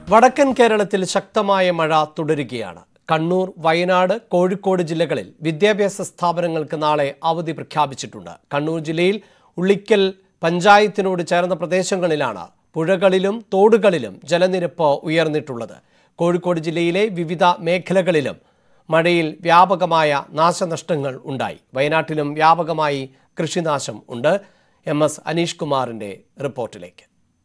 വടക്കൻ കേരളത്തിൽ ശക്തമായ മഴ തുടരുകയാണ് കണ്ണൂർ വയനാട് കോഴിക്കോട് ജില്ലകളിൽ വിദ്യാഭ്യാസ സ്ഥാപനങ്ങൾക്ക് നാളെ അവധി പ്രഖ്യാപിച്ചിട്ടുണ്ട് കണ്ണൂർ ജില്ലയിൽ ഉള്ളിക്കൽ പഞ്ചായത്തിനോട് ചേർന്ന പ്രദേശങ്ങളിലാണ് പുഴകളിലും തോടുകളിലും ജലനിരപ്പ് ഉയർന്നിട്ടുള്ളത് കോഴിക്കോട് ജില്ലയിലെ വിവിധ മേഖലകളിലും മഴയിൽ വ്യാപകമായ നാശനഷ്ടങ്ങൾ ഉണ്ടായി വയനാട്ടിലും വ്യാപകമായി കൃഷിനാശം ഉണ്ട് എം എസ് അനീഷ് കുമാറിന്റെ റിപ്പോർട്ടിലേക്ക്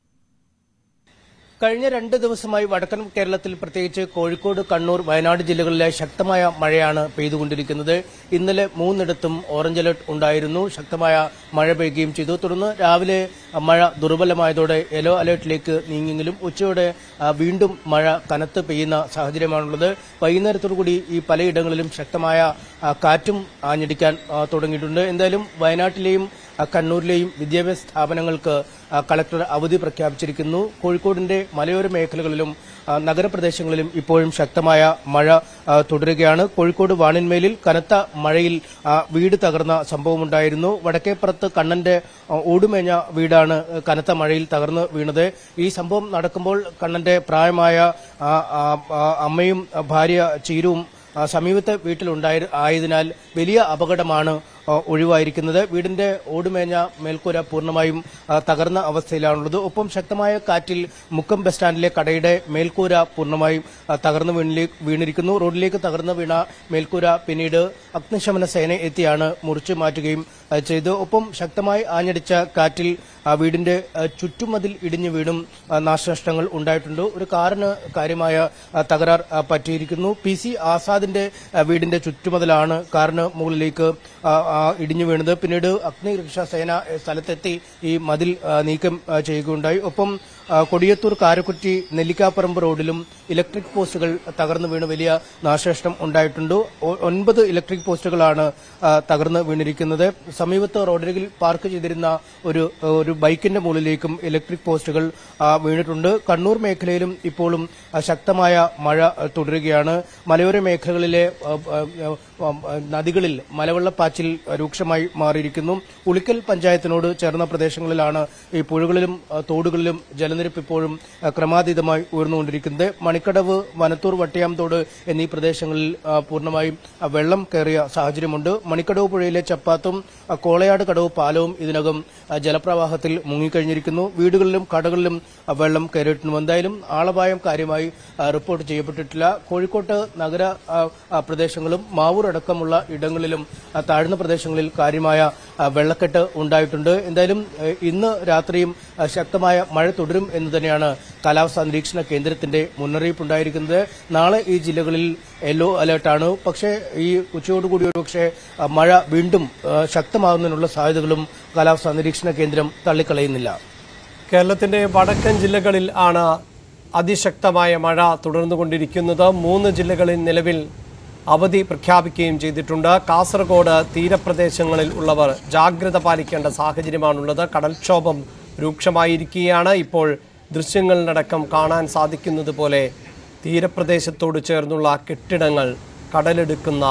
കഴിഞ്ഞ രണ്ട് ദിവസമായി വടക്കൻ കേരളത്തിൽ പ്രത്യേകിച്ച് കോഴിക്കോട് കണ്ണൂർ വയനാട് ജില്ലകളിലെ ശക്തമായ മഴയാണ് പെയ്തുകൊണ്ടിരിക്കുന്നത് ഇന്നലെ മൂന്നിടത്തും ഓറഞ്ച് അലർട്ട് ഉണ്ടായിരുന്നു ശക്തമായ മഴ പെയ്യുകയും ചെയ്തു തുടർന്ന് രാവിലെ മഴ ദുർബലമായതോടെ യെല്ലോ അലർട്ടിലേക്ക് നീങ്ങിയെങ്കിലും ഉച്ചയോടെ ആ, വീണ്ടും മഴ കനത്ത് പെയ്യുന്ന സാഹചര്യമാണുള്ളത് വൈകുന്നേരത്തോടുകൂടി ഈ പലയിടങ്ങളിലും ശക്തമായ ആ, കാറ്റും ആഞ്ഞടിക്കാൻ ആ, തുടങ്ങിയിട്ടുണ്ട് എന്തായാലും വയനാട്ടിലെയും ആ, കണ്ണൂരിലെയും വിദ്യാഭ്യാസ സ്ഥാപനങ്ങൾക്ക് ആ, കളക്ടർ അവധി പ്രഖ്യാപിച്ചിരിക്കുന്നു കോഴിക്കോടിന്റെ മലയോര മേഖലകളിലും ആ, നഗരപ്രദേശങ്ങളിലും ഇപ്പോഴും ശക്തമായ മഴ ആ, തുടരുകയാണ് കോഴിക്കോട് വാണിന്മേലിൽ കനത്ത മഴയിൽ ആ, വീട് തകർന്ന സംഭവമുണ്ടായിരുന്നു വടക്കേപ്പുറത്ത് കണ്ണന്റെ ആ, ഓടുമേഞ്ഞ വീടാണ് കനത്ത മഴയിൽ തകർന്ന് വീണത് ഈ സംഭവം നടക്കുമ്പോൾ കണ്ണന്റെ പ്രായമായ ആ, ആ, ആ, അമ്മയും ആ, ഭാര്യ ചീരുവും ആ, സമീപത്തെ വീട്ടിലുണ്ടായി ആയതിനാൽ വലിയ അപകടമാണ് ആ, ഒഴിവായിരിക്കുന്നത് വീടിന്റെ ഓടുമേഞ്ഞ മേൽക്കൂര പൂർണ്ണമായും ആ, തകർന്ന അവസ്ഥയിലാണുള്ളത് ഒപ്പം ശക്തമായ കാറ്റിൽ മുക്കം ബസ് സ്റ്റാൻഡിലെ കടയുടെ മേൽക്കൂര പൂർണ്ണമായും ആ, തകർന്നു വീണിലേ- വീണിരിക്കുന്നു റോഡിലേക്ക് തകർന്നു വീണ മേൽക്കൂര പിന്നീട് അഗ്നിശമന സേന എത്തിയാണ് മുറിച്ചു മാറ്റുകയും ആ, ചെയ്തു ഒപ്പം ശക്തമായി ആഞ്ഞടിച്ച കാറ്റിൽ ആ, വീടിന്റെ ആ, ചുറ്റുമതിൽ ഇടിഞ്ഞു വീണും ആ, നാശനഷ്ടങ്ങൾ ഉണ്ടായിട്ടുണ്ട് ഒരു കാറിന് കാര്യമായ ആ, തകരാർ ആ, പറ്റിയിരിക്കുന്നു പി സി ആസാദിന്റെ ആ, വീടിന്റെ ചുറ്റുമതിലാണ് കാറിന് മുകളിലേക്ക് ആ, ആ, ഇടിഞ്ഞു വീണത് പിന്നീട് അഗ്നിരക്ഷാ സേന ആ, സ്ഥലത്തെത്തി ഈ മതിൽ ആ, നീക്കം ആ, ചെയ്യുകയുണ്ടായി ഒപ്പം ആ, കൊടിയത്തൂർ കാരക്കുറ്റി നെല്ലിക്കാപ്പറമ്പ് റോഡിലും ഇലക്ട്രിക് പോസ്റ്റുകൾ തകർന്നു വീണ് വലിയ നാശനഷ്ടം ഉണ്ടായിട്ടുണ്ട് ഒ- ഒൻപത് ഇലക്ട്രിക് പോസ്റ്റുകളാണ് ആ, തകർന്ന് വീണിരിക്കുന്നത് സമീപത്ത് റോഡരികിൽ പാർക്ക് ചെയ്തിരുന്ന ഒരു ഒരു ബൈക്കിന്റെ മുകളിലേക്കും ഇലക്ട്രിക് പോസ്റ്റുകൾ ആ, വീണിട്ടുണ്ട് കണ്ണൂർ മേഖലയിലും ഇപ്പോഴും ആ, ശക്തമായ മഴ ആ, തുടരുകയാണ് മലയോര മേഖലകളിലെ ആ, ആ, ആ, ആ, നദികളിൽ മലവെള്ളപ്പാച്ചിൽ രൂക്ഷമായി മാറിയിരിക്കുന്നു ഉളിക്കൽ പഞ്ചായത്തിനോട് ചേർന്ന പ്രദേശങ്ങളിലാണ് ഈ പുഴകളിലും ആ, തോടുകളിലും ജലനിരപ്പ് ഇപ്പോഴും ആ, ക്രമാതീതമായി ഉയർന്നുകൊണ്ടിരിക്കുന്നത് മണിക്കടവ് വനത്തൂർ വട്ടിയാംതോട് എന്നീ പ്രദേശങ്ങളിൽ ആ, പൂർണ്ണമായും ആ, വെള്ളം കയറിയ സാഹചര്യമുണ്ട് മണിക്കടവ് പുഴയിലെ ചപ്പാത്തും ആ, കോളയാട് കടവ് പാലവും ഇതിനകം ആ, ജലപ്രവാഹത്തിൽ മുങ്ങിക്കഴിഞ്ഞിരിക്കുന്നു വീടുകളിലും കടകളിലും ആ, വെള്ളം കയറിയിട്ടുണ്ട് എന്തായാലും ആളപായം കാര്യമായി ആ, റിപ്പോർട്ട് ചെയ്യപ്പെട്ടിട്ടില്ല കോഴിക്കോട്ട് നഗര ആ, ആ, പ്രദേശങ്ങളും മാവൂർ അടക്കമുള്ള ഇടങ്ങളിലും ആ, താഴ്ന്ന പ്രദേശങ്ങളിൽ കാര്യമായ ആ, വെള്ളക്കെട്ട് ഉണ്ടായിട്ടുണ്ട് എന്തായാലും ഏ, ഇന്ന് രാത്രിയും ആ, ശക്തമായ മഴ തുടരും എന്ന് തന്നെയാണ് കാലാവസ്ഥാ നിരീക്ഷണ കേന്ദ്രത്തിന്റെ മുന്നറിയിപ്പുണ്ടായിരിക്കുന്നത് നാളെ ഈ ജില്ലകളിൽ യെല്ലോ അലേർട്ടാണ് പക്ഷേ ഈ ഉച്ചയോടുകൂടി ഒരുപക്ഷെ ആ, മഴ വീണ്ടും ആ, ശക്തമാകുന്നതിനുള്ള സാധ്യതകളും കാലാവസ്ഥാ നിരീക്ഷണ കേന്ദ്രം തള്ളിക്കളയുന്നില്ല കേരളത്തിന്റെ വടക്കൻ ജില്ലകളിൽ ആണ് അതിശക്തമായ മഴ തുടർന്നുകൊണ്ടിരിക്കുന്നത് മൂന്ന് ജില്ലകളിൽ നിലവിൽ അവധി പ്രഖ്യാപിക്കുകയും ചെയ്തിട്ടുണ്ട് കാസർഗോഡ് തീരപ്രദേശങ്ങളിൽ ഉള്ളവർ ജാഗ്രത പാലിക്കേണ്ട സാഹചര്യമാണുള്ളത് കടൽക്ഷോഭം രൂക്ഷമായിരിക്കുകയാണ് ഇപ്പോൾ ദൃശ്യങ്ങളിലടക്കം കാണാൻ സാധിക്കുന്നത് പോലെ തീരപ്രദേശത്തോട് ചേർന്നുള്ള കെട്ടിടങ്ങൾ കടലെടുക്കുന്ന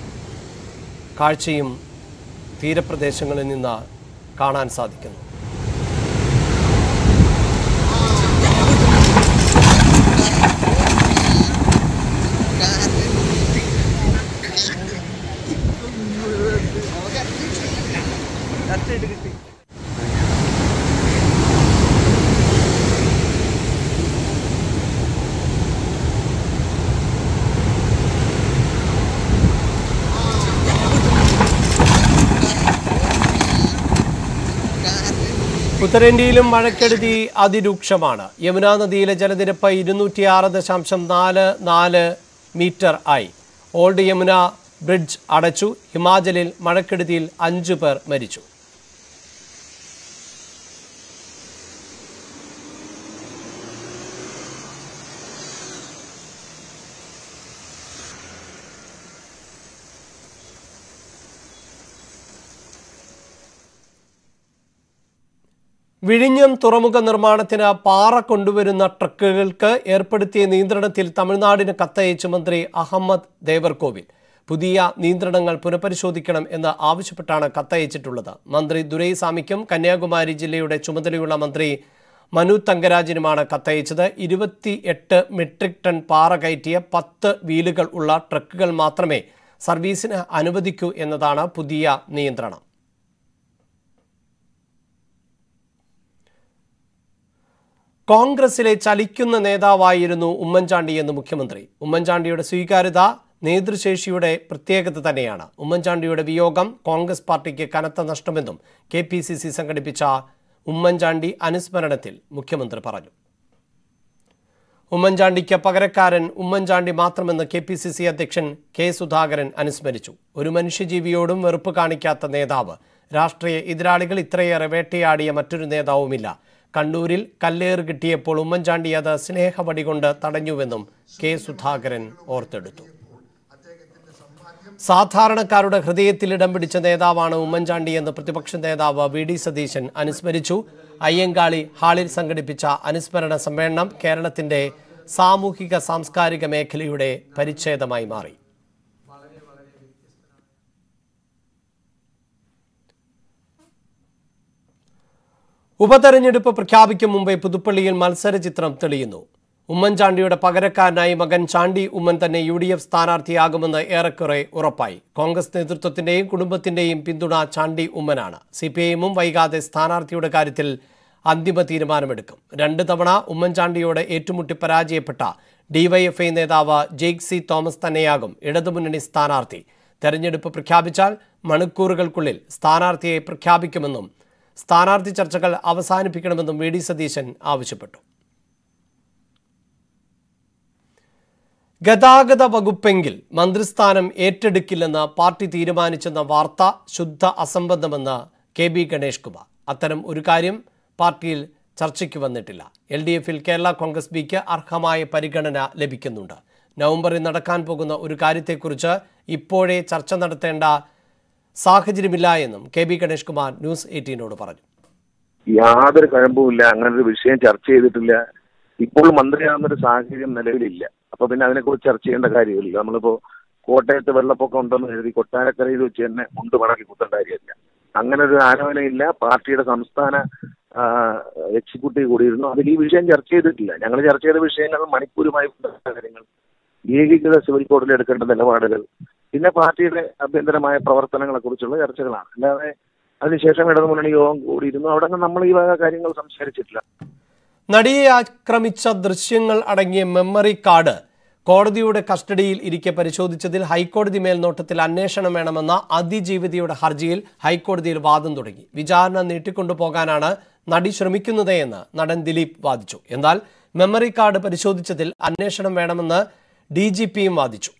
കാഴ്ചയും തീരപ്രദേശങ്ങളിൽ നിന്ന് കാണാൻ സാധിക്കുന്നു ഉത്തരേന്ത്യയിലും മഴക്കെടുതി അതിരൂക്ഷമാണ് യമുനാ നദിയിലെ ജലനിരപ്പ് ഇരുന്നൂറ്റിയാറ് ദശാംശം നാല് നാല് മീറ്റർ ആയി ഓൾഡ് യമുന ബ്രിഡ്ജ് അടച്ചു ഹിമാചലിൽ മഴക്കെടുതിയിൽ അഞ്ചു പേർ മരിച്ചു വിഴിഞ്ഞം തുറമുഖ നിർമ്മാണത്തിന് പാറ കൊണ്ടുവരുന്ന ട്രക്കുകൾക്ക് ഏർപ്പെടുത്തിയ നിയന്ത്രണത്തിൽ തമിഴ്നാടിന് കത്തയച്ച് മന്ത്രി അഹമ്മദ് ദേവർകോവിൽ പുതിയ നിയന്ത്രണങ്ങൾ പുനഃപരിശോധിക്കണം എന്ന് ആവശ്യപ്പെട്ടാണ് കത്തയച്ചിട്ടുള്ളത് മന്ത്രി ദുരൈസ്വാമിക്കും കന്യാകുമാരി ജില്ലയുടെ ചുമതലയുള്ള മന്ത്രി മനു തങ്കരാജിനുമാണ് കത്തയച്ചത് ഇരുപത്തി എട്ട് മെട്രിക് ടൺ പാറ കയറ്റിയ പത്ത് വീലുകൾ ഉള്ള ട്രക്കുകൾ മാത്രമേ സർവീസിന് അനുവദിക്കൂ എന്നതാണ് പുതിയ നിയന്ത്രണം കോൺഗ്രസിലെ ചലിക്കുന്ന നേതാവായിരുന്നു ഉമ്മൻചാണ്ടി എന്ന് മുഖ്യമന്ത്രി ഉമ്മൻചാണ്ടിയുടെ സ്വീകാര്യത നേതൃശേഷിയുടെ പ്രത്യേകത തന്നെയാണ് ഉമ്മൻചാണ്ടിയുടെ വിയോഗം കോൺഗ്രസ് പാർട്ടിക്ക് കനത്ത നഷ്ടമെന്നും കെ പി സി സി സംഘടിപ്പിച്ച ഉമ്മൻചാണ്ടി അനുസ്മരണത്തിൽ മുഖ്യമന്ത്രി പറഞ്ഞു ഉമ്മൻചാണ്ടിക്ക് പകരക്കാരൻ Oommen Chandy മാത്രമെന്ന് K P C C അധ്യക്ഷൻ കെ സുധാകരൻ അനുസ്മരിച്ചു ഒരു മനുഷ്യജീവിയോടും വെറുപ്പ് കാണിക്കാത്ത നേതാവ് രാഷ്ട്രീയ എതിരാളികൾ ഇത്രയേറെ വേട്ടയാടിയ മറ്റൊരു നേതാവുമില്ല കണ്ണൂരിൽ കല്ലേറ് കിട്ടിയപ്പോൾ ഉമ്മൻചാണ്ടി അത് സ്നേഹവടി കൊണ്ട് തടഞ്ഞുവെന്നും കെ സുധാകരൻ ഓർത്തെടുത്തു സാധാരണക്കാരുടെ ഹൃദയത്തിൽ ഇടം പിടിച്ച നേതാവാണ് ഉമ്മൻചാണ്ടി എന്ന് പ്രതിപക്ഷ നേതാവ് വി ഡി സതീശൻ അനുസ്മരിച്ചു അയ്യങ്കാളി ഹാളിൽ സംഘടിപ്പിച്ച അനുസ്മരണ സമ്മേളനം കേരളത്തിന്റെ സാമൂഹിക സാംസ്കാരിക മേഖലയുടെ പരിച്ഛേദമായി മാറി ഉപതെരഞ്ഞെടുപ്പ് പ്രഖ്യാപിക്കും മുമ്പേ പുതുപ്പള്ളിയിൽ മത്സര ചിത്രം തെളിയുന്നു ഉമ്മൻചാണ്ടിയുടെ പകരക്കാരനായി മകൻ ചാണ്ടി ഉമ്മൻ തന്നെ യു ഡി എഫ് സ്ഥാനാർത്ഥിയാകുമെന്ന് ഏറെക്കുറെ ഉറപ്പായി കോൺഗ്രസ് നേതൃത്വത്തിന്റെയും കുടുംബത്തിന്റെയും പിന്തുണ ചാണ്ടി ഉമ്മനാണ് സി പി ഐഎമ്മും വൈകാതെ സ്ഥാനാർത്ഥിയുടെ കാര്യത്തിൽ അന്തിമ തീരുമാനമെടുക്കും രണ്ട് തവണ ഉമ്മൻചാണ്ടിയോട് ഏറ്റുമുട്ടി പരാജയപ്പെട്ട ഡിവൈഎഫ്ഐ നേതാവ് ജെയ്ക് സി തോമസ് തന്നെയാകും ഇടതുമുന്നണി സ്ഥാനാർത്ഥി തെരഞ്ഞെടുപ്പ് പ്രഖ്യാപിച്ചാൽ മണിക്കൂറുകൾക്കുള്ളിൽ സ്ഥാനാർത്ഥിയെ പ്രഖ്യാപിക്കുമെന്നും സ്ഥാനാർത്ഥി ചർച്ചകൾ അവസാനിപ്പിക്കണമെന്നും വി ഡി സതീശൻ ആവശ്യപ്പെട്ടു ഗതാഗത വകുപ്പെങ്കിൽ മന്ത്രിസ്ഥാനം ഏറ്റെടുക്കില്ലെന്ന് പാർട്ടി തീരുമാനിച്ചെന്ന വാർത്ത ശുദ്ധ അസംബന്ധമെന്ന് കെ ബി ഗണേഷ് കുമാർ അത്തരം ഒരു കാര്യം പാർട്ടിയിൽ ചർച്ചയ്ക്ക് വന്നിട്ടില്ല എൽ ഡി എഫിൽ കേരള കോൺഗ്രസ് ബിക്ക് അർഹമായ പരിഗണന ലഭിക്കുന്നുണ്ട് നവംബറിൽ നടക്കാൻ പോകുന്ന ഒരു കാര്യത്തെക്കുറിച്ച് ഇപ്പോഴേ ചർച്ച നടത്തേണ്ട സാഹചര്യമില്ല എന്നും K B Ganesh Kumar news എയ്റ്റീനോട് പറഞ്ഞു യാതൊരു കഴമ്പുമില്ല അങ്ങനെ ഒരു വിഷയം ചർച്ച ചെയ്തിട്ടില്ല ഇപ്പോൾ മന്ത്രിയാകുന്ന ഒരു സാഹചര്യം നിലവിലില്ല അപ്പൊ പിന്നെ അതിനെക്കുറിച്ച് ചർച്ച ചെയ്യേണ്ട കാര്യമില്ല നമ്മളിപ്പോ കോട്ടയത്ത് വെള്ളപ്പൊക്കം ഉണ്ടെന്ന് എഴുതി കൊട്ടാരക്കരയിൽ വെച്ച് തന്നെ മുണ്ട് മടക്കി കുത്തേണ്ട കാര്യമില്ല അങ്ങനെ ഒരു ആലോചനയില്ല പാർട്ടിയുടെ സംസ്ഥാന ആ, എക്സിക്യൂട്ടീവ് കൂടിയിരുന്നു അതിൽ ഈ വിഷയം ചർച്ച ചെയ്തിട്ടില്ല ഞങ്ങൾ ചർച്ച ചെയ്ത വിഷയങ്ങൾ മണിക്കൂറുമായി ബന്ധപ്പെട്ട കാര്യങ്ങൾ ഏകീകൃത സിവിൽ കോഡിൽ എടുക്കേണ്ട നിലപാടുകൾ പിന്നെ പാർട്ടിയുടെ ആഭ്യന്തരമായ പ്രവർത്തനങ്ങളെ കുറിച്ചുള്ള ചർച്ചകളാണ് അല്ലാതെ അതിനുശേഷം ഇടതുമുന്നണി യോഗം കൂടിയിരുന്നു അവിടെ നമ്മൾ ഈ വക കാര്യങ്ങൾ സംസാരിച്ചിട്ടില്ല നടിയെ ആക്രമിച്ച ദൃശ്യങ്ങൾ അടങ്ങിയ മെമ്മറി കാർഡ് കോടതിയുടെ കസ്റ്റഡിയിൽ ഇരിക്കെ പരിശോധിച്ചതിൽ ഹൈക്കോടതി മേൽനോട്ടത്തിൽ അന്വേഷണം വേണമെന്ന അതിജീവിതയുടെ ഹർജിയിൽ ഹൈക്കോടതിയിൽ വാദം തുടങ്ങി വിചാരണ നീട്ടിക്കൊണ്ടുപോകാനാണ് നടി ശ്രമിക്കുന്നത് എന്ന് നടൻ ദിലീപ് വാദിച്ചു എന്നാൽ മെമ്മറി കാർഡ് പരിശോധിച്ചതിൽ അന്വേഷണം വേണമെന്ന് ഡി ജി പിയും വാദിച്ചു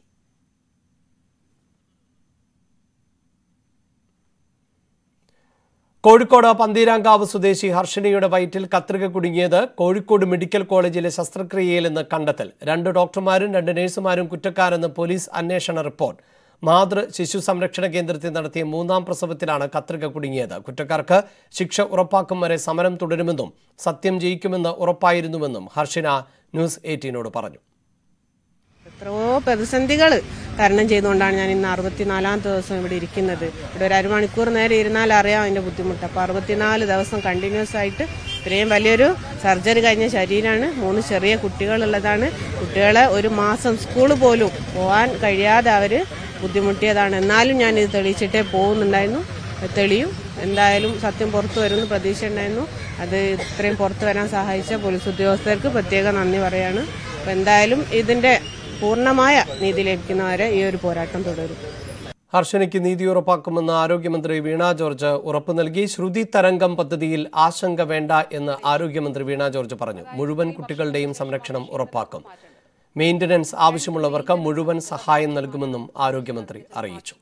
കോഴിക്കോട് പന്തീരാങ്കാവ് സ്വദേശി ഹർഷിനിയുടെ വയറ്റിൽ കത്രിക കുടുങ്ങിയത് കോഴിക്കോട് മെഡിക്കൽ കോളേജിലെ ശസ്ത്രക്രിയയിൽ നിന്ന് കണ്ടെത്തൽ രണ്ട് ഡോക്ടർമാരും രണ്ട് നഴ്സുമാരും കുറ്റക്കാരെന്ന് പോലീസ് അന്വേഷണ റിപ്പോർട്ട് മാതൃ ശിശു സംരക്ഷണ കേന്ദ്രത്തിൽ നടത്തിയ മൂന്നാം പ്രസവത്തിലാണ് കത്രിക കുടുങ്ങിയത് കുറ്റക്കാർക്ക് ശിക്ഷ ഉറപ്പാക്കും വരെ സമരം തുടരുമെന്നും സത്യം ജയിക്കുമെന്ന് ഉറപ്പായിരുന്നുവെന്നും ഹർഷിന ന്യൂസ് എയ്റ്റീനോട് പറഞ്ഞു എത്രയോ പ്രതിസന്ധികൾ തരണം ചെയ്തുകൊണ്ടാണ് ഞാൻ ഇന്ന് അറുപത്തിനാലാമത്തെ ദിവസം ഇവിടെ ഇരിക്കുന്നത് ഇവിടെ ഒരു അരമണിക്കൂർ നേരം ഇരുന്നാൽ അറിയാം അതിന്റെ ബുദ്ധിമുട്ട് അപ്പോൾ അറുപത്തിനാല് ദിവസം കണ്ടിന്യൂസ് ആയിട്ട് ഇത്രയും വലിയൊരു സർജറി കഴിഞ്ഞ ശരീരമാണ് മൂന്ന് ചെറിയ കുട്ടികളുള്ളതാണ് കുട്ടികളെ ഒരു മാസം സ്കൂൾ പോലും പോകാൻ കഴിയാതെ അവർ ബുദ്ധിമുട്ടിയതാണ് എന്നാലും ഞാൻ ഇത് തെളിയിച്ചിട്ടേ പോകുന്നുണ്ടായിരുന്നു അത് തെളിയും എന്തായാലും സത്യം പുറത്തു വരുമെന്ന് പ്രതീക്ഷ ഉണ്ടായിരുന്നു അത് ഇത്രയും പുറത്തു വരാൻ സഹായിച്ച പോലീസ് ഉദ്യോഗസ്ഥർക്ക് പ്രത്യേക നന്ദി പറയാണ് അപ്പോൾ എന്തായാലും ഇതിന്റെ പൂർണ്ണമായ നീതി ലഭിക്കുന്നവരെ ഈ ഒരു പോരാട്ടം തുടരും ഹർഷനയ്ക്ക് നീതി ഉറപ്പാക്കുമെന്ന് ആരോഗ്യമന്ത്രി വീണ ജോർജ് ഉറപ്പു നൽകി ശ്രുതി തരംഗം പദ്ധതിയിൽ ആശങ്ക വേണ്ട എന്ന് ആരോഗ്യമന്ത്രി വീണ ജോർജ് പറഞ്ഞു മുഴുവൻ കുട്ടികളുടെയും സംരക്ഷണം ഉറപ്പാക്കും മെയിന്റനൻസ് ആവശ്യമുള്ളവർക്ക് മുഴുവൻ സഹായം നൽകുമെന്നും ആരോഗ്യമന്ത്രി അറിയിച്ചു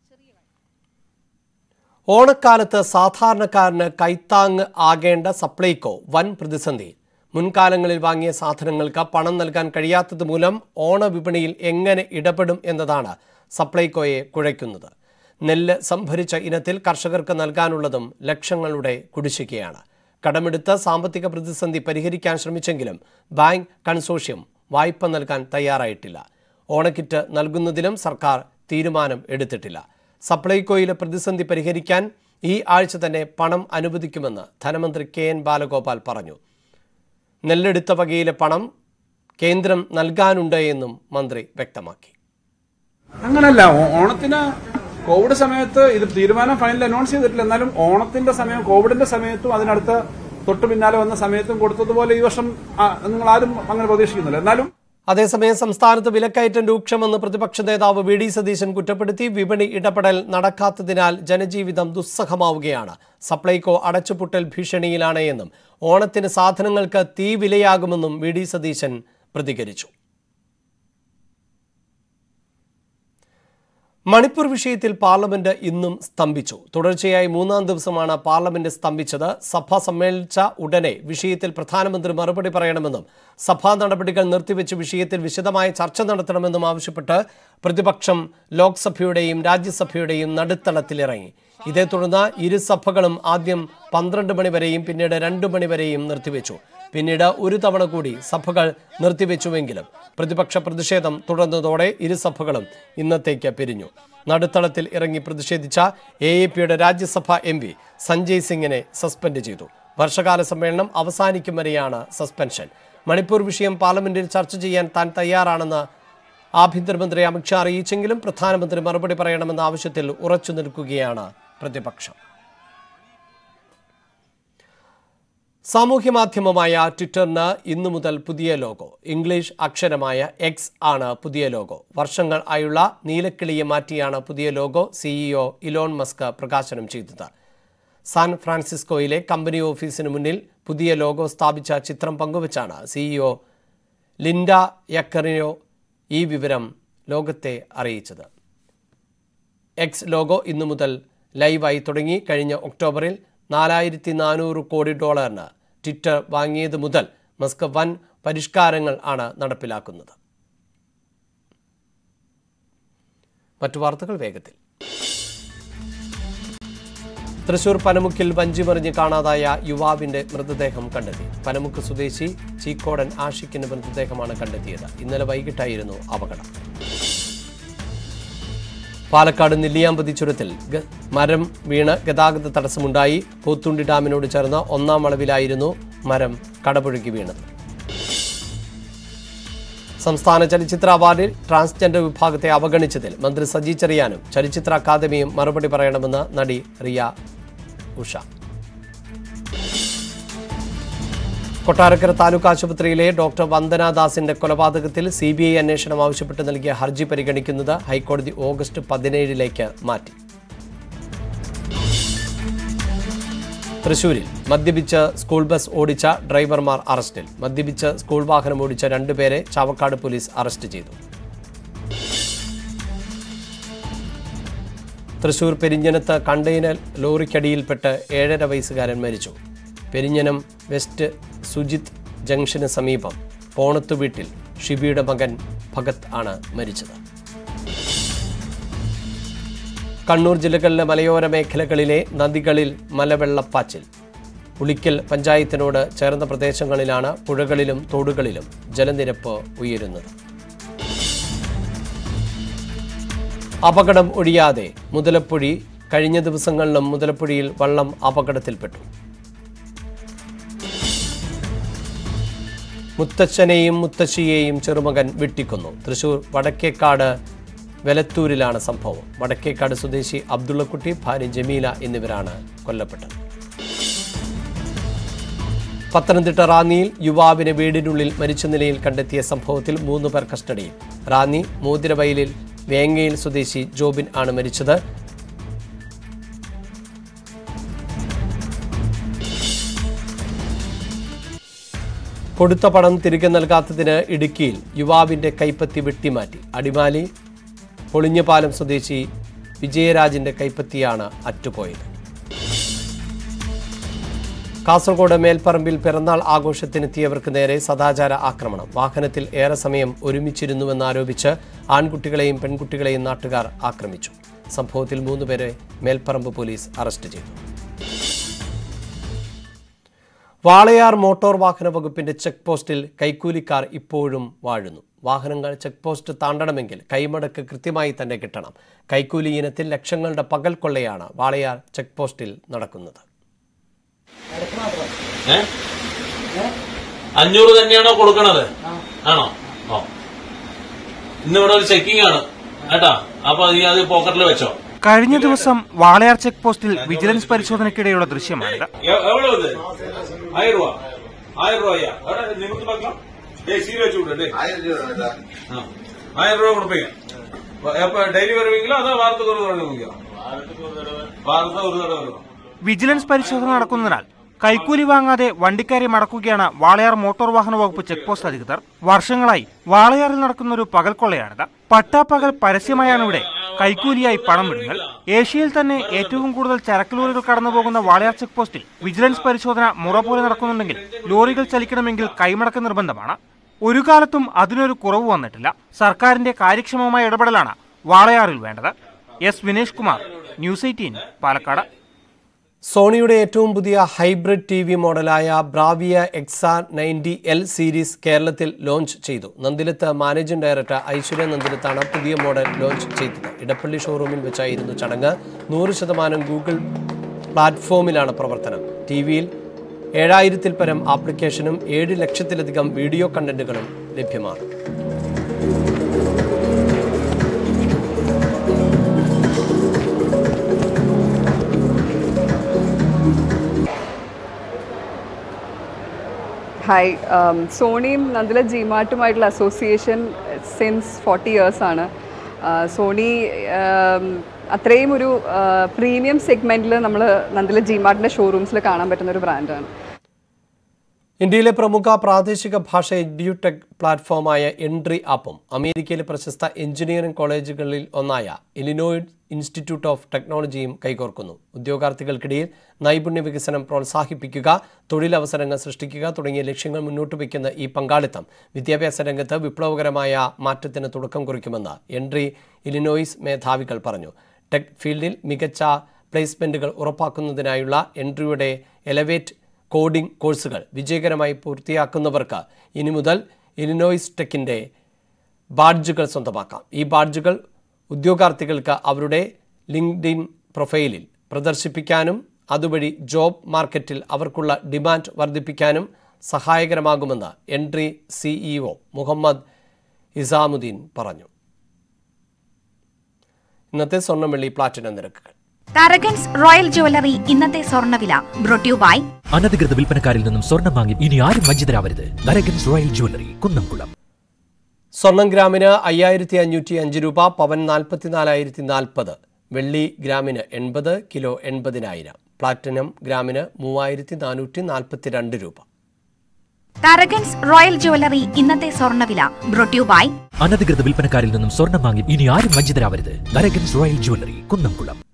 ഓണക്കാലത്ത് സാധാരണക്കാരന് കൈത്താങ് ആകേണ്ട സപ്ലൈകോ വൻ പ്രതിസന്ധി മുൻകാലങ്ങളിൽ വാങ്ങിയ സാധനങ്ങൾക്ക് പണം നൽകാൻ കഴിയാത്തത് മൂലം ഓണവിപണിയിൽ എങ്ങനെ ഇടപെടും എന്നതാണ് സപ്ലൈകോയെ കുഴയ്ക്കുന്നത് നെല്ല് സംഭരിച്ച ഇനത്തിൽ കർഷകർക്ക് നൽകാനുള്ളതും ലക്ഷങ്ങളുടെ കുടിശ്ശികയാണ് കടമെടുത്ത് സാമ്പത്തിക പ്രതിസന്ധി പരിഹരിക്കാൻ ശ്രമിച്ചെങ്കിലും ബാങ്ക് കൺസോഷ്യം വായ്പ നൽകാൻ തയ്യാറായിട്ടില്ല ഓണക്കിറ്റ് നൽകുന്നതിലും സർക്കാർ തീരുമാനം എടുത്തിട്ടില്ല സപ്ലൈകോയിലെ പ്രതിസന്ധി പരിഹരിക്കാൻ ഈ ആഴ്ച തന്നെ പണം അനുവദിക്കുമെന്ന് ധനമന്ത്രി കെ എൻ ബാലഗോപാൽ പറഞ്ഞു നെല്ലെടുത്ത വകയിലെ പണം കേന്ദ്രം നൽകാനുണ്ട് എന്നും മന്ത്രി വ്യക്തമാക്കി അങ്ങനല്ല ഓ- ഓണത്തിന് കോവിഡ് സമയത്ത് ഇത് തീരുമാനം ഫൈനൽ അനൗൺസ് ചെയ്തിട്ടില്ല എന്നാലും ഓണത്തിന്റെ സമയം കോവിഡിന്റെ സമയത്തും അതിനടുത്ത് തൊട്ടു പിന്നാലെ വന്ന സമയത്തും കൊടുത്തതുപോലെ ഈ വർഷം ആ, നിങ്ങൾ ആരും അങ്ങനെ പ്രതീക്ഷിക്കുന്നില്ല എന്നാലും അതേസമയം സംസ്ഥാനത്ത് വിലക്കയറ്റം രൂക്ഷമെന്ന് പ്രതിപക്ഷ നേതാവ് വി ഡി സതീശൻ കുറ്റപ്പെടുത്തി വിപണി ഇടപെടൽ നടക്കാത്തതിനാൽ ജനജീവിതം ദുസ്സഹമാവുകയാണ് സപ്ലൈകോ അടച്ചുപൂട്ടൽ ഭീഷണിയിലാണ് എന്നും ഓണത്തിന് സാധനങ്ങൾക്ക് തീ വിലയാകുമെന്നും വി ഡി സതീശൻ പ്രതികരിച്ചു മണിപ്പൂർ വിഷയത്തിൽ പാർലമെന്റ് ഇന്നും സ്തംഭിച്ചു തുടർച്ചയായി മൂന്നാം ദിവസമാണ് പാർലമെന്റ് സ്തംഭിച്ചത് സഭ സമ്മേളിച്ച ഉടനെ വിഷയത്തിൽ പ്രധാനമന്ത്രി മറുപടി പറയണമെന്നും സഭാ നടപടികൾ നിർത്തിവെച്ച് വിഷയത്തിൽ വിശദമായ ചർച്ച നടത്തണമെന്നും ആവശ്യപ്പെട്ട് പ്രതിപക്ഷം ലോക്സഭയുടെയും രാജ്യസഭയുടെയും നടുത്തളത്തിലിറങ്ങി ഇതേ തുടർന്ന് ഇരു സഭകളും ആദ്യം പന്ത്രണ്ട് മണിവരെയും പിന്നീട് രണ്ടു മണിവരെയും നിർത്തിവെച്ചു പിന്നീട് ഒരു തവണ കൂടി സഭകൾ നിർത്തിവെച്ചുവെങ്കിലും പ്രതിപക്ഷ പ്രതിഷേധം തുടർന്നതോടെ ഇരു സഭകളും ഇന്നത്തേക്ക് പിരിഞ്ഞു നടുത്തളത്തിൽ ഇറങ്ങി പ്രതിഷേധിച്ച എ എ പിയുടെ രാജ്യസഭ എം പി സഞ്ജയ് സിംഗിനെ സസ്പെൻഡ് ചെയ്തു വർഷകാല സമ്മേളനം അവസാനിക്കും വരെയാണ് സസ്പെൻഷൻ മണിപ്പൂർ വിഷയം പാർലമെന്റിൽ ചർച്ച ചെയ്യാൻ താൻ തയ്യാറാണെന്ന് ആഭ്യന്തരമന്ത്രി അമിത്ഷാ അറിയിച്ചെങ്കിലും പ്രധാനമന്ത്രി മറുപടി പറയണമെന്ന ആവശ്യത്തിൽ ഉറച്ചു നിൽക്കുകയാണ് പ്രതിപക്ഷം സാമൂഹ്യ മാധ്യമമായ ട്വിറ്ററിന് ഇന്നു മുതൽ പുതിയ ലോഗോ ഇംഗ്ലീഷ് അക്ഷരമായ എക്സ് ആണ് പുതിയ ലോഗോ വർഷങ്ങൾ ആയുള്ള നീലക്കിളിയെ മാറ്റിയാണ് പുതിയ ലോഗോ സിഇഒ ഇലോൺ മസ്ക് പ്രകാശനം ചെയ്തത് സാൻ ഫ്രാൻസിസ്കോയിലെ കമ്പനി ഓഫീസിന് മുന്നിൽ പുതിയ ലോഗോ സ്ഥാപിച്ച ചിത്രം പങ്കുവച്ചാണ് സിഇഒ ലിൻഡ യക്കറിനോ ഈ വിവരം ലോകത്തെ അറിയിച്ചത് എക്സ് ലോഗോ ഇന്നു മുതൽ ലൈവായി തുടങ്ങി കഴിഞ്ഞ ഒക്ടോബറിൽ നാലായിരത്തി നാനൂറ് കോടി ഡോളറിന് ട്വിറ്റർ വാങ്ങിയത് മുതൽ മസ്ക് വൻ പരിഷ്കാരങ്ങൾ ആണ് നടപ്പിലാക്കുന്നത് മറ്റു വാർത്തകൾ വേഗത്തിൽ തൃശൂർ പനമുക്കിൽ വഞ്ചിമറിഞ്ഞ് കാണാതായ യുവാവിന്റെ മൃതദേഹം കണ്ടെത്തി പനമുക്ക് സ്വദേശി ചീക്കോടൻ ആഷിക്കിന്റെ മൃതദേഹമാണ് കണ്ടെത്തിയത് ഇന്നലെ വൈകിട്ടായിരുന്നു അപകടം പാലക്കാട് നെല്ലിയാമ്പതി ചുരത്തിൽ ഗ- മരം വീണ് ഗതാഗത തടസ്സമുണ്ടായി പോത്തുണ്ടി ഡാമിനോട് ചേർന്ന ഒന്നാം വളവിലായിരുന്നു മരം കടപുഴകി വീണത് സംസ്ഥാന ചലച്ചിത്ര അവാർഡിൽ ട്രാൻസ്ജെൻഡർ വിഭാഗത്തെ അവഗണിച്ചതിൽ മന്ത്രി സജി ചെറിയാനും ചലച്ചിത്ര അക്കാദമിയും മറുപടി പറയണമെന്ന് നടി റിയ ഉഷ കൊട്ടാരക്കര താലൂക്ക് ആശുപത്രിയിലെ ഡോക്ടർ വന്ദന ദാസിന്റെ കൊലപാതകത്തിൽ സി ബി ഐ അന്വേഷണം ആവശ്യപ്പെട്ട് നൽകിയ ഹർജി പരിഗണിക്കുന്നത് ഹൈക്കോടതി ഓഗസ്റ്റ് പതിനേഴിലേക്ക് മാറ്റി തൃശൂരിൽ മദ്യപിച്ച് സ്കൂൾ ബസ് ഓടിച്ച ഡ്രൈവർമാർ അറസ്റ്റിൽ മദ്യപിച്ച് സ്കൂൾ വാഹനം ഓടിച്ച രണ്ടുപേരെ ചാവക്കാട് പോലീസ് അറസ്റ്റ് ചെയ്തു തൃശൂർ പെരിഞ്ഞനത്ത് കണ്ടെയ്നർ ലോറിക്കടിയിൽപ്പെട്ട് ഏഴര വയസ്സുകാരൻ മരിച്ചു പെരിഞ്ഞനം വെസ്റ്റ് സുജിത് ജംഗ്ഷന് സമീപം പോണത്തു വീട്ടിൽ ഷിബിയുടെ മകൻ ഭഗത് ആണ് മരിച്ചത് കണ്ണൂർ ജില്ലകളിലെ മലയോര മേഖലകളിലെ നദികളിൽ മലവെള്ളപ്പാച്ചിൽ ഉളിക്കൽ പഞ്ചായത്തിനോട് ചേർന്ന പ്രദേശങ്ങളിലാണ് പുഴകളിലും തോടുകളിലും ജലനിരപ്പ് ഉയരുന്നത് അപകടം ഒഴിയാതെ മുതലപ്പുഴി കഴിഞ്ഞ ദിവസങ്ങളിലും മുതലപ്പുഴിയിൽ വള്ളം അപകടത്തിൽപ്പെട്ടു മുത്തച്ഛനെയും മുത്തശ്ശിയെയും ചെറുമകൻ വെട്ടിക്കൊന്നു തൃശൂർ വടക്കേക്കാട് വെലത്തൂരിലാണ് സംഭവം വടക്കേക്കാട് സ്വദേശി അബ്ദുള്ളക്കുട്ടി ഭാര്യ ജമീല എന്നിവരാണ് കൊല്ലപ്പെട്ടത് പത്തനംതിട്ട റാന്നിയിൽ യുവാവിനെ വീടിനുള്ളിൽ മരിച്ച നിലയിൽ കണ്ടെത്തിയ സംഭവത്തിൽ മൂന്ന് പേർ കസ്റ്റഡിയിൽ റാന്നി മോതിരവയലിൽ വേങ്ങയിൽ സ്വദേശി ജോബിൻ ആണ് മരിച്ചത് കൊടുത്ത പണം തിരികെ നൽകാത്തതിന് ഇടുക്കിയിൽ യുവാവിന്റെ കൈപ്പത്തി വെട്ടിമാറ്റി അടിമാലി പൊളിഞ്ഞപാലം സ്വദേശി വിജയരാജിന്റെ കൈപ്പത്തിയാണ് അറ്റുപോയത് കാസർഗോഡ് മേൽപ്പറമ്പിൽ പിറന്നാൾ ആഘോഷത്തിനെത്തിയവർക്ക് നേരെ സദാചാര ആക്രമണം വാഹനത്തിൽ ഏറെ സമയം ഒരുമിച്ചിരുന്നുവെന്നാരോപിച്ച് ആൺകുട്ടികളെയും പെൺകുട്ടികളെയും നാട്ടുകാർ ആക്രമിച്ചു സംഭവത്തിൽ മൂന്നുപേരെ മേൽപ്പറമ്പ് പോലീസ് അറസ്റ്റ് ചെയ്തു വാളയാർ മോട്ടോർ വാഹന വകുപ്പിന്റെ ചെക്ക് പോസ്റ്റിൽ കൈക്കൂലിക്കാർ ഇപ്പോഴും വാഴുന്നു വാഹനങ്ങൾ ചെക്ക് പോസ്റ്റ് താണ്ടണമെങ്കിൽ കൈമടക്ക് കൃത്യമായി തന്നെ കിട്ടണം കൈക്കൂലി ഇനത്തിൽ ലക്ഷങ്ങളുടെ പകൽ കൊള്ളയാണ് വാളയാർ ചെക്ക് പോസ്റ്റിൽ നടക്കുന്നത് അഞ്ഞൂറ് തന്നെയാണോ കൊടുക്കണത് ആണോ ഓ ഇന്നിവിടെ ഒരു ചെക്കിംഗ് ആണ് കേട്ടാ അപ്പൊ നീ അത് പോക്കറ്റിൽ വെച്ചോ കഴിഞ്ഞ ദിവസം വാളയാർ ചെക്ക് പോസ്റ്റിൽ വിജിലൻസ് പരിശോധനയ്ക്കിടെയുള്ള ദൃശ്യമാണിത് എ- എவ்வளவு இது ஆயிரம் ரூபா ஆயிரம் ரூபாயா எவ்வளோ நிமிந்து பார்க்கலாம் டேய் சீர் வச்சு விடு டேய் ஆ. ஆயிரம் ரூபா கொடுப்பீங்க எப்ப டெய்லி வருவீங்களா அதான் வாரத்துக்கு ஒரு தடவை வருவீங்களா வாரத்துக்கு ஒரு தடவை வரும் വിജിലൻസ് പരിശോധന നടക്കുന്നതിനാൽ കൈക്കൂലി വാങ്ങാതെ വണ്ടിക്കാരെ മടക്കുകയാണ് വാളയാർ മോട്ടോർ വാഹന വകുപ്പ് ചെക്ക് പോസ്റ്റ് അധികൃതർ വർഷങ്ങളായി വാളയാറിൽ നടക്കുന്ന ഒരു പകൽക്കൊള്ളയാണിത് പട്ടാപ്പകൽ പരസ്യമായാണ് ഇവിടെ കൈക്കൂലിയായി പണം വിടുങ്ങൾ ഏഷ്യയിൽ തന്നെ ഏറ്റവും കൂടുതൽ ചരക്ക് ലോറികൾ കടന്നുപോകുന്ന വാളയാർ ചെക്ക് പോസ്റ്റിൽ വിജിലൻസ് പരിശോധന മുറ പോലെ നടക്കുന്നുണ്ടെങ്കിൽ ലോറികൾ ചലിക്കണമെങ്കിൽ കൈമടക്ക് നിർബന്ധമാണ് ഒരു കാലത്തും അതിനൊരു കുറവ് വന്നിട്ടില്ല സർക്കാരിന്റെ കാര്യക്ഷമമായ ഇടപെടലാണ് വാളയാറിൽ വേണ്ടത് S Vinesh Kumar news eighteen Palakkad സോണിയുടെ ഏറ്റവും പുതിയ ഹൈബ്രിഡ് ടി വി മോഡലായ Bravia X ninety L series കേരളത്തിൽ ലോഞ്ച് ചെയ്തു നന്ദിലത്ത് മാനേജിംഗ് ഡയറക്ടർ ഐശ്വര്യ നന്ദിലത്താണ് പുതിയ മോഡൽ ലോഞ്ച് ചെയ്തത് ഇടപ്പള്ളി ഷോറൂമിൽ വെച്ചായിരുന്നു ചടങ്ങ് നൂറ് ശതമാനം ഗൂഗിൾ പ്ലാറ്റ്ഫോമിലാണ് പ്രവർത്തനം ടി വിയിൽ ഏഴായിരത്തിൽ പരം ആപ്ലിക്കേഷനും ഏഴ് ലക്ഷത്തിലധികം വീഡിയോ കണ്ടന്റുകളും ലഭ്യമാണ് ഹായ് സോണിയും നന്ദില ജിമാർട്ടുമായിട്ടുള്ള അസോസിയേഷൻ സിൻസ് ഫോർട്ടി ഇയേഴ്സ് ആണ് സോണി അത്രയും ഒരു പ്രീമിയം സെഗ്മെൻറ്റിൽ നമ്മൾ നന്ദില ജിമാർട്ടിൻ്റെ ഷോറൂംസിൽ കാണാൻ പറ്റുന്ന ഒരു ബ്രാൻഡാണ് ഇന്ത്യയിലെ പ്രമുഖ പ്രാദേശിക ഭാഷ എഡ്യൂടെക് പ്ലാറ്റ്ഫോമായ എൻട്രി ആപ്പും അമേരിക്കയിലെ പ്രശസ്ത എഞ്ചിനീയറിംഗ് കോളേജുകളിൽ ഒന്നായ ഇലിനോയ് ഇൻസ്റ്റിറ്റ്യൂട്ട് ഓഫ് ടെക്നോളജിയും കൈകോർക്കുന്നു ഉദ്യോഗാർത്ഥികൾക്കിടയിൽ നൈപുണ്യ വികസനം പ്രോത്സാഹിപ്പിക്കുക തൊഴിലവസരങ്ങൾ സൃഷ്ടിക്കുക തുടങ്ങിയ ലക്ഷ്യങ്ങൾ മുന്നോട്ട് വയ്ക്കുന്ന ഈ പങ്കാളിത്തം വിദ്യാഭ്യാസ രംഗത്ത് വിപ്ലവകരമായ മാറ്റത്തിന് തുടക്കം കുറിക്കുമെന്ന് എൻട്രി ഇലിനോയ്സ് മേധാവികൾ പറഞ്ഞു ടെക് ഫീൽഡിൽ മികച്ച പ്ലേസ്മെന്റുകൾ ഉറപ്പാക്കുന്നതിനായുള്ള എൻട്രിയുടെ എലവേറ്റ് കോഡിംഗ് കോഴ്സുകൾ വിജയകരമായി പൂർത്തിയാക്കുന്നവർക്ക് ഇനി മുതൽ ഇലിനോയ്സ് ടെക്കിൻ്റെ ബാഡ്ജുകൾ സ്വന്തമാക്കാം ഈ ബാഡ്ജുകൾ ഉദ്യോഗാർത്ഥികൾക്ക് അവരുടെ ലിങ്ക്ഡിൻ പ്രൊഫൈലിൽ പ്രദർശിപ്പിക്കാനും അതുവഴി ജോബ് മാർക്കറ്റിൽ അവർക്കുള്ള ഡിമാൻഡ് വർദ്ധിപ്പിക്കാനും സഹായകരമാകുമെന്ന് എൻട്രി സിഇഒ മുഹമ്മദ് ഇസാമുദ്ദീൻ പറഞ്ഞു ഇന്നത്തെ സ്വർണ്ണം വെള്ളി പ്ലാറ്റിനം നിരക്കുകൾ തരകൻസ് റോയൽ ജ്വല്ലറി ഇന്നത്തെ സ്വർണ്ണവില ബ്രോട്ട്യൂബായി അനധികൃത വിൽപ്പനക്കാരിൽ നിന്നും സ്വർണം വാങ്ങി ഇനി ആരും വഞ്ചിതരാവരുത് നരകൻസ് റോയൽ ജ്വല്ലറി കുന്നംകുളം സ്വർണം ഗ്രാമിന് അയ്യായിരത്തി അഞ്ഞൂറ്റി അഞ്ച് രൂപ പവൻ നാൽപ്പത്തിനാലായിരത്തി നാൽപ്പത് വെള്ളി ഗ്രാമിന് എൺപത് കിലോ എൺപതിനായിരം പ്ലാറ്റിനം ഗ്രാമിന് മൂവായിരത്തി നാനൂറ്റി നാൽപ്പത്തിരണ്ട് രൂപ തരകൻസ് റോയൽ ജ്വല്ലറി ഇന്നത്തെ സ്വർണ്ണവില ബ്രോട്ട്യൂബായി അനധികൃത വിൽപ്പനക്കാരിൽ നിന്നും സ്വർണം വാങ്ങി ഇനി ആരും വഞ്ചിതരാവരുത് നരകൻസ് റോയൽ ജ്വല്ലറി കുന്നംകുളം